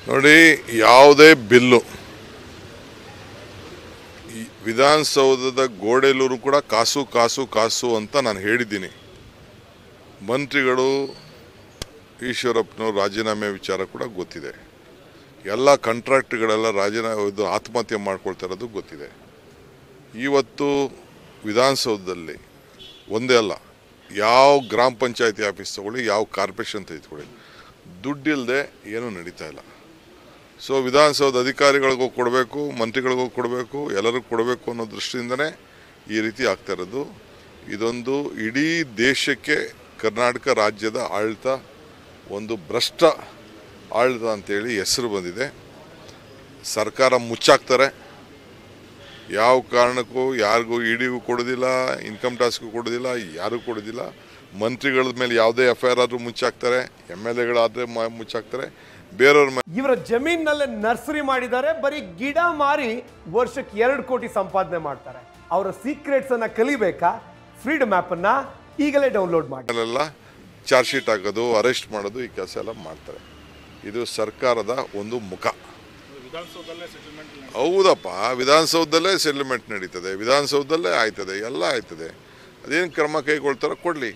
ನೋಡಿ ಯಾವುದೇ ಬಿಲ್ಲು ಈ ವಿಧಾನಸೌಧದ ಗೋಡೆಯಲ್ಲೂ ಕೂಡ ಕಾಸು ಕಾಸು ಕಾಸು ಅಂತ ನಾನು ಹೇಳಿದ್ದೀನಿ ಮಂತ್ರಿಗಳು ಈಶ್ವರಪ್ಪನವ್ರ ರಾಜೀನಾಮೆ ವಿಚಾರ ಕೂಡ ಗೊತ್ತಿದೆ ಎಲ್ಲ ಕಾಂಟ್ರಾಕ್ಟ್ಗಳೆಲ್ಲ ರಾಜೀನಾಮೆ ಇದು ಆತ್ಮಹತ್ಯೆ ಮಾಡ್ಕೊಳ್ತಾ ಇರೋದು ಗೊತ್ತಿದೆ ಇವತ್ತು ವಿಧಾನಸೌಧದಲ್ಲಿ ಒಂದೇ ಅಲ್ಲ ಯಾವ ಗ್ರಾಮ ಪಂಚಾಯತಿ ಆಫೀಸ್ ತಗೊಳ್ಳಿ ಯಾವ ಕಾರ್ಪೊರೇಷನ್ ತೆಗೆದುಕೊಳ್ಳಿ ದುಡ್ಡಿಲ್ಲದೆ ಏನೂ ನಡೀತಾ ಇಲ್ಲ ಸೊ ವಿಧಾನಸೌಧ ಅಧಿಕಾರಿಗಳಿಗೂ ಕೊಡಬೇಕು ಮಂತ್ರಿಗಳಿಗೂ ಕೊಡಬೇಕು ಎಲ್ಲರಿಗೂ ಕೊಡಬೇಕು ಅನ್ನೋ ದೃಷ್ಟಿಯಿಂದನೇ ಈ ರೀತಿ ಆಗ್ತಾ ಇರೋದು ಇದೊಂದು ಇಡೀ ದೇಶಕ್ಕೆ ಕರ್ನಾಟಕ ರಾಜ್ಯದ ಆಡಳಿತ ಒಂದು ಭ್ರಷ್ಟ ಆಡಳಿತ ಅಂತೇಳಿ ಹೆಸರು ಬಂದಿದೆ ಸರ್ಕಾರ ಮುಚ್ಚಾಕ್ತಾರೆ ಯಾವ ಕಾರಣಕ್ಕೂ ಯಾರಿಗೂ ಇಡಿಗೂ ಕೊಡೋದಿಲ್ಲ ಇನ್ಕಮ್ ಟ್ಯಾಕ್ಸ್ಗೂ ಕೊಡೋದಿಲ್ಲ ಯಾರಿಗೂ ಕೊಡೋದಿಲ್ಲ ಮಂತ್ರಿಗಳ ಮೇಲೆ ಯಾವುದೇ ಎಫ್ ಐ ಆರ್ ಆದರೂ ಮುಚ್ಚಾಕ್ತಾರೆ ಎಮ್ ಎಲ್ ಎಗಳಾದರೆ ಮುಚ್ಚಾಕ್ತಾರೆ ಬೇರೆಯವ್ರ ಮೇಲೆ ಇವರ ಜಮೀನಲ್ಲೇ ನರ್ಸರಿ ಮಾಡಿದ್ದಾರೆ ಬರೀ ಗಿಡ ಮಾರಿ ವರ್ಷಕ್ಕೆ ಎರಡು ಕೋಟಿ ಸಂಪಾದನೆ ಮಾಡ್ತಾರೆ ಅವರ ಸೀಕ್ರೆಟ್ಸ್ ಅನ್ನ ಕಲಿಬೇಕಾ ಫ್ರೀಡಮ್ ಆಪ್ ಅನ್ನ ಈಗಲೇ ಡೌನ್ಲೋಡ್ ಮಾಡಿ ಮೇಲೆಲ್ಲ ಚಾರ್ಜ್ ಶೀಟ್ ಹಾಕೋದು ಅರೆಸ್ಟ್ ಮಾಡೋದು ಈ ಕೆಲಸ ಎಲ್ಲ ಮಾಡ್ತಾರೆ ಇದು ಸರ್ಕಾರದ ಒಂದು ಮುಖ ಹೌದಪ್ಪ ವಿಧಾನಸೌಧದಲ್ಲೇ ಸೆಟಲ್ಮೆಂಟ್ ನಡೀತದೆ ವಿಧಾನಸೌಧದಲ್ಲೇ ಆಯ್ತದೆ ಎಲ್ಲ ಆಯ್ತದೆ ಅದೇನು ಕ್ರಮ ಕೈಗೊಳ್ತಾರೋ ಕೊಡಲಿ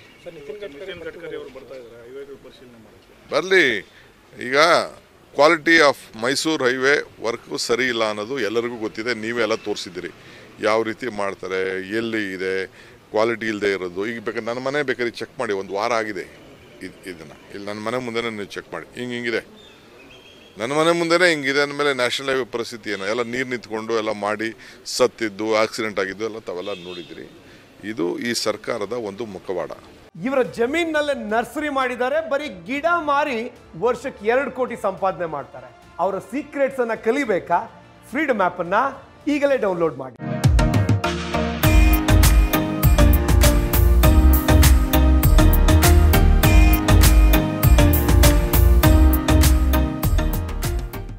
ಬರಲಿ ಈಗ quality of Mysuru highway work ಸರಿ ಇಲ್ಲ ಅನ್ನೋದು ಎಲ್ಲರಿಗೂ ಗೊತ್ತಿದೆ ನೀವೇ ಎಲ್ಲ ತೋರಿಸಿದ್ದೀರಿ ಯಾವ ರೀತಿ ಮಾಡ್ತಾರೆ ಎಲ್ಲಿ ಇದೆ ಕ್ವಾಲಿಟಿ ಇಲ್ಲದೆ ಇರೋದು ಈಗ ಬೇಕಾದ್ರೆ ನನ್ನ ಮನೆ ಬೇಕಾದ್ರೆ ಚೆಕ್ ಮಾಡಿ ಒಂದು ವಾರ ಆಗಿದೆ ಇದು ಇದನ್ನು ಇಲ್ಲಿ ನನ್ನ ಮನೆ ಮುಂದೆನೇ ನೀವು ಚೆಕ್ ಮಾಡಿ ಹಿಂಗೆ ಹಿಂಗಿದೆ ನನ್ನ ಮನೆ ಮುಂದೆನೇ ಹಿಂಗಿದೆ ಅಂದಮೇಲೆ ನ್ಯಾಷನಲ್ ಹೈವೇ ಪರಿಸ್ಥಿತಿ ಏನು ಎಲ್ಲ ನೀರು ನಿಂತ್ಕೊಂಡು ಎಲ್ಲ ಮಾಡಿ ಸತ್ತಿದ್ದು ಆಕ್ಸಿಡೆಂಟ್ ಆಗಿದ್ದು ಎಲ್ಲ ತಾವೆಲ್ಲ ನೋಡಿದಿರಿ ಇದು ಈ ಸರ್ಕಾರದ ಒಂದು ಮುಖವಾಡ ಇವರ ಜಮೀನಲ್ಲೇ ನರ್ಸರಿ ಮಾಡಿದ್ದಾರೆ ಬರೀ ಗಿಡ ಮಾರಿ ವರ್ಷಕ್ಕೆ ಎರಡು ಕೋಟಿ ಸಂಪಾದನೆ ಮಾಡ್ತಾರೆ ಅವರ ಸೀಕ್ರೆಟ್ಸ್ ಅನ್ನ ಕಲಿಬೇಕಾ ಫ್ರೀಡಮ್ ಆಪ್ ಅನ್ನ ಈಗಲೇ ಡೌನ್ಲೋಡ್ ಮಾಡಿ